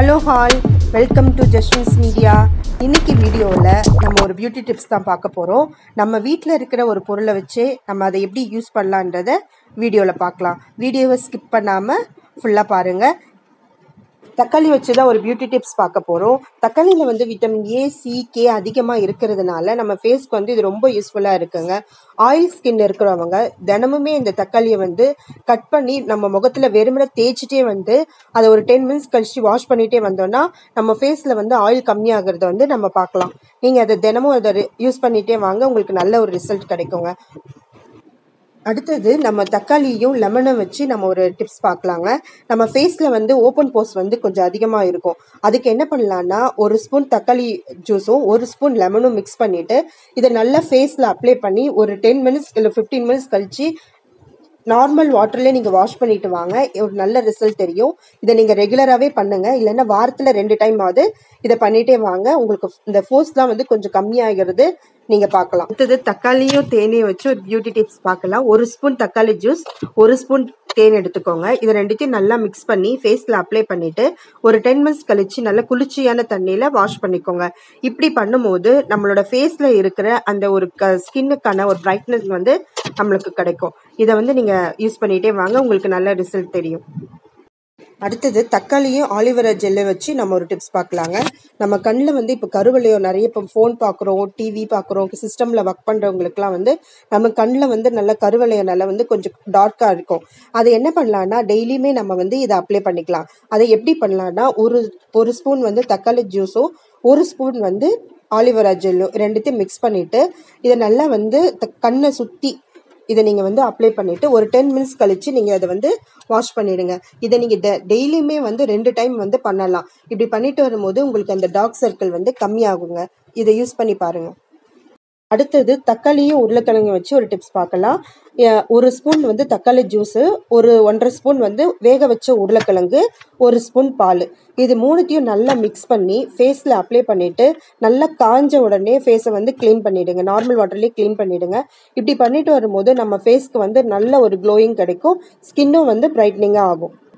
hello hi welcome to Justin's media இன்னைக்கு வீடியோவில் நம்ம ஒரு பியூட்டி டிப்ஸ் தான் பார்க்க போகிறோம் நம்ம வீட்டில் இருக்கிற ஒரு பொருளை வச்சு நம்ம அதை எப்படி யூஸ் பண்ணலான்றத வீடியோவில் பார்க்கலாம் வீடியோவை ஸ்கிப் பண்ணாமல் ஃபுல்லாக பாருங்கள் தக்காளி வச்சு தான் ஒரு பியூட்டி டிப்ஸ் பார்க்க போகிறோம் தக்காளியில் வந்து விட்டமின் ஏ சி கே அதிகமாக இருக்கிறதுனால நம்ம ஃபேஸ்க்கு வந்து இது ரொம்ப யூஸ்ஃபுல்லாக இருக்குங்க ஆயில் ஸ்கின் இருக்கிறவங்க தினமுமே இந்த தக்காளியை வந்து கட் பண்ணி நம்ம முகத்தில் வெறுமனை தேய்ச்சிட்டே வந்து அதை ஒரு டென் மினிட்ஸ் கழிச்சு வாஷ் பண்ணிகிட்டே வந்தோம்னா நம்ம ஃபேஸில் வந்து ஆயில் கம்மியாகிறத வந்து நம்ம பார்க்கலாம் நீங்கள் அதை தினமும் அதை யூஸ் பண்ணிகிட்டே வாங்க உங்களுக்கு நல்ல ஒரு ரிசல்ட் கிடைக்குங்க அடுத்தது நம்ம தக்காளியும் லெமனும் வச்சு நம்ம ஒரு டிப்ஸ் பார்க்கலாங்க நம்ம ஃபேஸில் வந்து ஓப்பன் போஸ் வந்து கொஞ்சம் அதிகமாக இருக்கும் அதுக்கு என்ன பண்ணலான்னா ஒரு ஸ்பூன் தக்காளி ஜூஸும் ஒரு ஸ்பூன் லெமனும் மிக்ஸ் பண்ணிவிட்டு இதை நல்லா ஃபேஸில் அப்ளை பண்ணி ஒரு டென் மினிட்ஸ் இல்லை ஃபிஃப்டீன் மினிட்ஸ் கழிச்சு நார்மல் வாட்டர்லேயே நீங்கள் வாஷ் பண்ணிட்டு வாங்க ஒரு நல்ல ரிசல்ட் தெரியும் இதை நீங்கள் ரெகுலராகவே பண்ணுங்கள் இல்லைன்னா வாரத்தில் ரெண்டு டைம் ஆகுது இதை பண்ணிகிட்டே வாங்க உங்களுக்கு இந்த ஃபோர்ஸ்லாம் வந்து கொஞ்சம் கம்மியாகிறது நீங்கள் பார்க்கலாம் அடுத்தது தக்காளியும் தேனையும் வச்சு ஒரு பியூட்டி டிப்ஸ் பார்க்கலாம் ஒரு ஸ்பூன் தக்காளி ஜூஸ் ஒரு ஸ்பூன் தேன் எடுத்துக்கோங்க இதை ரெண்டுத்தையும் நல்லா மிக்ஸ் பண்ணி ஃபேஸில் அப்ளை பண்ணிவிட்டு ஒரு டென் மினிட்ஸ் கழிச்சு நல்லா குளிர்ச்சியான தண்ணியில் வாஷ் பண்ணிக்கோங்க இப்படி பண்ணும்போது நம்மளோட ஃபேஸில் இருக்கிற அந்த ஒரு க ஸ்கின்னுக்கான ஒரு பிரைட்னஸ் வந்து நம்மளுக்கு கிடைக்கும் இதை வந்து நீங்கள் யூஸ் பண்ணிகிட்டே வாங்க உங்களுக்கு நல்ல ரிசல்ட் தெரியும் அடுத்தது தக்காளியும் ஆலிவரா ஜெல்லை வச்சு நம்ம ஒரு டிப்ஸ் பார்க்கலாங்க நம்ம கண்ணில் வந்து இப்போ கருவளையோ நிறைய இப்போ ஃபோன் பார்க்குறோம் டிவி பார்க்குறோம் சிஸ்டமில் ஒர்க் பண்ணுறவங்களுக்குலாம் வந்து நம்ம கண்ணில் வந்து நல்ல கருவளைய நல்லா வந்து கொஞ்சம் டார்க்காக இருக்கும் அதை என்ன பண்ணலான்னா டெய்லியுமே நம்ம வந்து இதை அப்ளை பண்ணிக்கலாம் அதை எப்படி பண்ணலான்னா ஒரு ஒரு ஸ்பூன் வந்து தக்காளி ஜூஸும் ஒரு ஸ்பூன் வந்து ஆலிவரா ஜெல்லும் ரெண்டுத்தையும் மிக்ஸ் பண்ணிவிட்டு இதை நல்லா வந்து த- கண்ணை சுற்றி இதை நீங்கள் வந்து அப்ளை பண்ணிவிட்டு ஒரு டென் மினிட்ஸ் கழித்து நீங்கள் அதை வந்து வாஷ் பண்ணிடுங்க இதை நீங்கள் டெய்லியுமே வந்து ரெண்டு டைம் வந்து பண்ணலாம் இப்படி பண்ணிட்டு வரும்போது உங்களுக்கு அந்த டார்க் சர்க்கிள் வந்து கம்மியாகுங்க இதை யூஸ் பண்ணி பாருங்கள் அடுத்தது தக்காளியும் உருளைக்கிழங்கு வச்சு ஒரு டிப்ஸ் பார்க்கலாம் அஹ் ஒரு ஸ்பூன் வந்து தக்காளி ஜூஸு ஒரு ஒன்றரை ஸ்பூன் வந்து வேக வச்ச உருளைக்கிழங்கு ஒரு ஸ்பூன் பால் இது மூணுத்தையும் நல்லா மிக்ஸ் பண்ணி ஃபேஸில் அப்ளை பண்ணிவிட்டு நல்லா காஞ்ச உடனே ஃபேஸை வந்து க்ளீன் பண்ணிவிடுங்க நார்மல் வாட்டர்லேயே க்ளீன் பண்ணிவிடுங்க இப்படி பண்ணிட்டு வரும்போது நம்ம ஃபேஸ்க்கு வந்து நல்ல ஒரு க்ளோயிங் கிடைக்கும் ஸ்கின்னும் வந்து பிரைட்னிங்காக ஆகும்